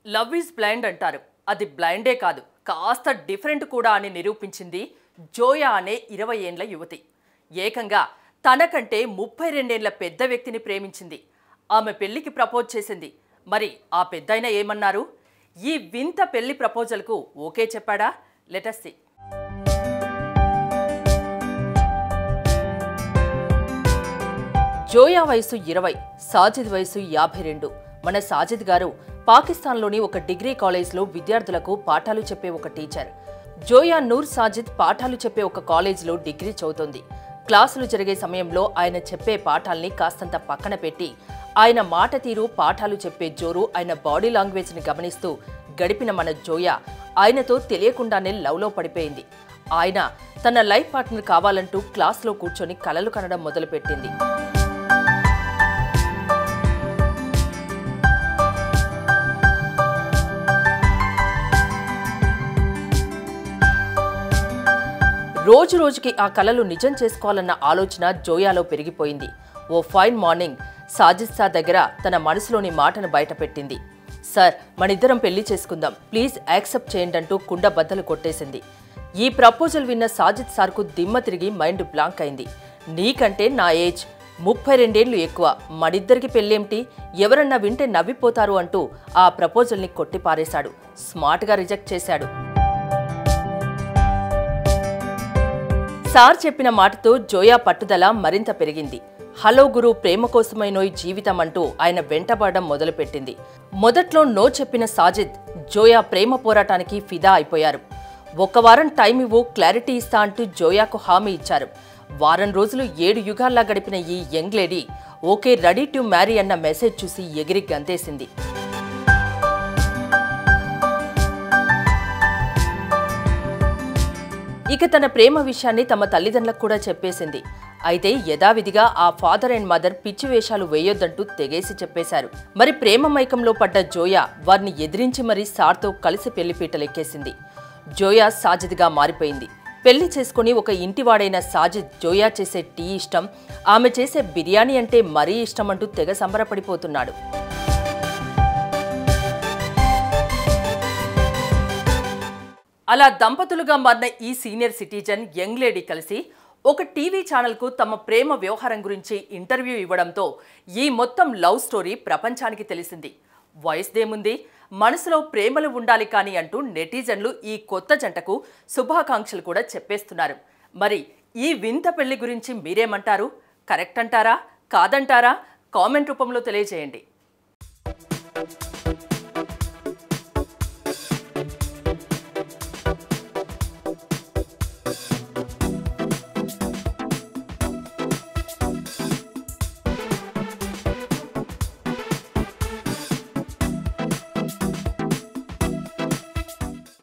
love is blind అంటారు అది బ్లైండే కాదు కాస్త డిఫరెంట్ కూడా అని నిరూపించింది జోయా అనే ఇరవై ఏండ్ల యువతి ఏకంగా తనకంటే ముప్పై రెండేళ్ల పెద్ద వ్యక్తిని ప్రేమించింది ఆమె పెళ్లికి ప్రపోజ్ చేసింది మరి ఆ పెద్దయిన ఏమన్నారు ఈ వింత పెళ్లి ప్రపోజల్కు ఓకే చెప్పాడా లెటస్ సి జోయా వయసు ఇరవై సాజిద్ వయసు యాభై రెండు మన సాజిద్ గారు పాకిస్తాన్లోని ఒక డిగ్రీ కాలేజ్లో విద్యార్థులకు పాఠాలు చెప్పే ఒక టీచర్ జోయా నూర్ సాజిద్ పాఠాలు చెప్పే ఒక కాలేజ్లో డిగ్రీ చదువుతోంది క్లాసులు జరిగే సమయంలో ఆయన చెప్పే పాఠాల్ని కాస్తంత పక్కన పెట్టి ఆయన మాట తీరు పాఠాలు చెప్పే జోరు ఆయన బాడీ లాంగ్వేజ్ని గమనిస్తూ గడిపిన మన జోయా ఆయనతో తెలియకుండానే లవ్లో పడిపోయింది ఆయన తన లైఫ్ పార్ట్నర్ కావాలంటూ క్లాస్లో కూర్చొని కలలు కనడం మొదలుపెట్టింది రోజు రోజుకి ఆ కలలు నిజం చేసుకోవాలన్న ఆలోచన జోయాలో పెరిగిపోయింది ఓ ఫైన్ మార్నింగ్ సాజిద్ సార్ దగ్గర తన మనసులోని మాటను బయటపెట్టింది సార్ మనిద్దరం పెళ్లి చేసుకుందాం ప్లీజ్ యాక్సెప్ట్ చేయండి అంటూ కుండ బద్దలు కొట్టేసింది ఈ ప్రపోజల్ విన్న సాజిద్ సార్కు దిమ్మ తిరిగి మైండ్ బ్లాంక్ అయింది నీకంటే నా ఏజ్ ముప్పై రెండేళ్లు ఎక్కువ మనిద్దరికి పెళ్ళేమిటి ఎవరన్నా వింటే నవ్విపోతారు అంటూ ఆ ప్రపోజల్ని కొట్టిపారేశాడు స్మార్ట్గా రిజెక్ట్ చేశాడు సార్ చెప్పిన మాటతో జోయా పట్టుదల మరింత పెరిగింది హలో గురు ప్రేమ కోసమైనోయ్ జీవితం అంటూ ఆయన వెంటబడడం మొదలుపెట్టింది మొదట్లో నో చెప్పిన సాజిద్ జోయా ప్రేమ పోరాటానికి ఫిదా అయిపోయారు ఒక వారం టైం ఇవ్వు క్లారిటీ ఇస్తా అంటూ జోయాకు హామీ ఇచ్చారు వారం రోజులు ఏడు యుగాల్లా గడిపిన ఈ young lady okay ready to marry అన్న మెసేజ్ చూసి ఎగిరి గంతేసింది ఇక తన ప్రేమ విషయాన్ని తమ తల్లిదండ్రులకు కూడా చెప్పేసింది అయితే యథావిధిగా ఆ ఫాదర్ అండ్ మదర్ పిచ్చి వేషాలు వేయొద్దంటూ తెగేసి చెప్పేశారు మరి ప్రేమ మైకంలో పడ్డ జోయా వారిని ఎదిరించి మరీ సార్తో కలిసి పెళ్లిపీటలెక్కేసింది జోయా సాజిద్గా మారిపోయింది పెళ్లి చేసుకుని ఒక ఇంటివాడైన సాజిద్ జోయా చేసే టీ ఇష్టం ఆమె చేసే బిర్యానీ అంటే మరీ ఇష్టం అంటూ తెగ సంబరపడిపోతున్నాడు అలా దంపతులుగా మారిన ఈ సీనియర్ సిటిజన్ యంగ్ లేడీ కలిసి ఒక టీవీ ఛానల్కు తమ ప్రేమ వ్యవహారం గురించి ఇంటర్వ్యూ ఇవ్వడంతో ఈ మొత్తం లవ్ స్టోరీ ప్రపంచానికి తెలిసింది వయసుదేముంది మనసులో ప్రేమలు ఉండాలి కానీ అంటూ నెటిజన్లు ఈ కొత్త జంటకు శుభాకాంక్షలు కూడా చెప్పేస్తున్నారు మరి ఈ వింత పెళ్లి గురించి మీరేమంటారు కరెక్ట్ అంటారా కాదంటారా కామెంట్ రూపంలో తెలియజేయండి